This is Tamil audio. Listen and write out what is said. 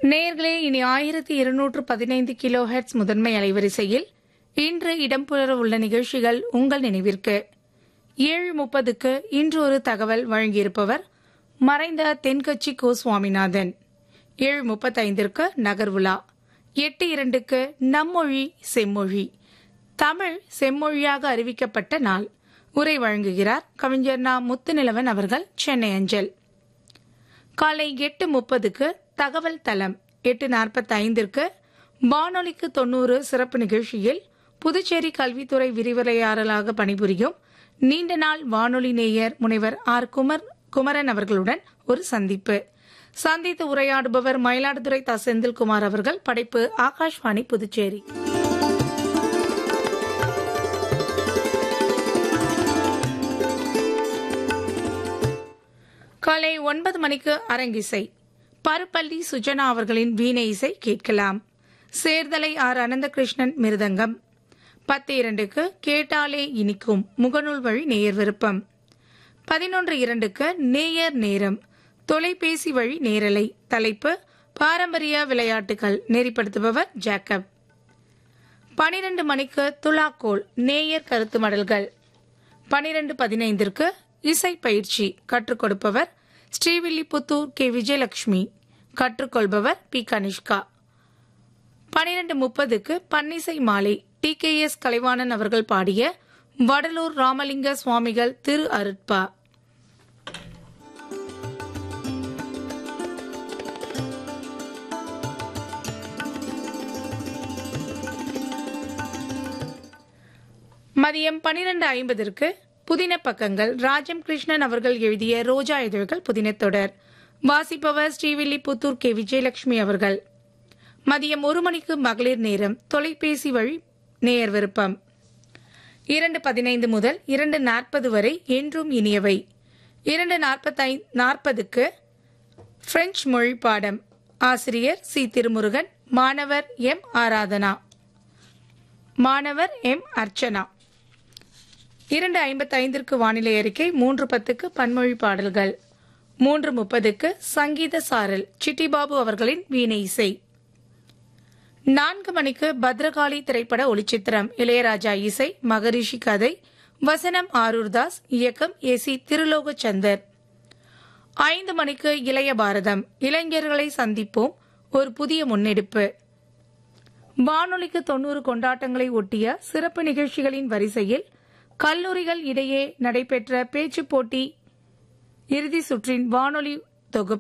நேர்களே இனி ஆயிரத்தி இருநூற்று பதினைந்து கிலோ ஹெர்ட்ஸ் முதன்மை அலைவரிசையில் இன்று இடம்பெற உள்ள நிகழ்ச்சிகள் உங்கள் நினைவிற்கு ஏழு முப்பதுக்கு இன்று ஒரு தகவல் வழங்கியிருப்பவர் மறைந்த தென்கட்சி கோ சுவாமிநாதன் ஏழு முப்பத்தைந்திற்கு நகர்வுலா எட்டு இரண்டுக்கு நம்மொழி செம்மொழி தமிழ் செம்மொழியாக அறிவிக்கப்பட்ட நாள் உரை வழங்குகிறார் கவிஞர் நா முத்துநிலவன் அவர்கள் சென்னை அஞ்சல் காலை எட்டு முப்பதுக்கு தகவல் தளம் எட்டு நாற்பத்தி ஐந்திற்கு வானொலிக்கு தொண்ணூறு சிறப்பு நிகழ்ச்சியில் புதுச்சேரி கல்வித்துறை விரிவுரையாளராக பணிபுரியும் நீண்ட நாள் வானொலி நேயர் முனைவர் ஆர் குமர் குமரன் அவர்களுடன் ஒரு சந்திப்பு சந்தித்து உரையாடுபவர் மயிலாடுதுறை த செந்தில்குமார் அவர்கள் படைப்பு ஆகாஷ்வாணி புதுச்சேரி காலை ஒன்பது மணிக்கு அரங்கிசை பருப்பள்ளி சுஜனா அவர்களின் வீணை இசை கேட்கலாம் சேர்தலை ஆர் அனந்தகிருஷ்ணன் மிருதங்கம் பத்து இரண்டுக்கு கேட்டாலே இனிக்கும் முகநூல் வழி நேயர் விருப்பம் பதினொன்று இரண்டுக்கு நேயர் நேரம் தொலைபேசி வழி நேரலை தலைப்பு பாரம்பரிய விளையாட்டுகள் நெறிப்படுத்துபவர் ஜாக்கப் பனிரெண்டு மணிக்கு துலாக்கோல் நேயர் கருத்து மடல்கள் பனிரெண்டு பதினைந்திற்கு இசை பயிற்சி கற்றுக் கொடுப்பவர் ஸ்ரீவில்லிபுத்தூர் கே விஜயலட்சுமி கற்றுக்கொள்பவர் பி கனிஷ்கா பனிரெண்டு முப்பதுக்கு பன்னிசை மாலை டி கே எஸ் கலைவாணன் அவர்கள் பாடிய வடலூர் ராமலிங்க சுவாமிகள் திரு அருட்பா மதியம் பனிரெண்டு ஐம்பதற்கு புதின பக்கங்கள் ராஜம் கிருஷ்ணன் அவர்கள் எழுதிய ரோஜா இதழ்கள் புதினத் தொடர் வாசிப்பவர் ஸ்ரீவில்லிபுத்தூர் கே விஜயலட்சுமி அவர்கள் மதியம் ஒரு மணிக்கு மகளிர் நேரம் தொலைபேசி வழி நேயர் விருப்பம் இரண்டு பதினைந்து முதல் இரண்டு நாற்பது வரை என்றும் இனியவை இரண்டு நாற்பத்தை நாற்பதுக்கு பிரெஞ்சு மொழி பாடம் ஆசிரியர் சி திருமுருகன் மாணவர் எம் ஆராதனா மாணவர் எம் அர்ச்சனா இரண்டு ஐம்பத்தைந்திற்கு வானிலை அறிக்கை மூன்று பத்துக்கு பன்மொழி பாடல்கள் மூன்று முப்பதுக்கு சங்கீத சாரல் சிட்டிபாபு அவர்களின் வீணை இசை நான்கு மணிக்கு பத்ரகாளி திரைப்பட ஒளிச்சித்திரம் இளையராஜா இசை மகரிஷி கதை வசனம் ஆரூர்தாஸ் இயக்கம் ஏ சி திருலோகச்சந்தர் ஐந்து மணிக்கு இளைய பாரதம் இளைஞர்களை சந்திப்போம் ஒரு புதிய முன்னெடுப்பு வானொலிக்கு தொன்னூறு கொண்டாட்டங்களை ஒட்டிய சிறப்பு நிகழ்ச்சிகளின் வரிசையில் கல்லூரிகள் இடையே நடைபெற்ற பேச்சுப் போட்டி இறுதி சுற்றின் வானொலி தொகுப்பு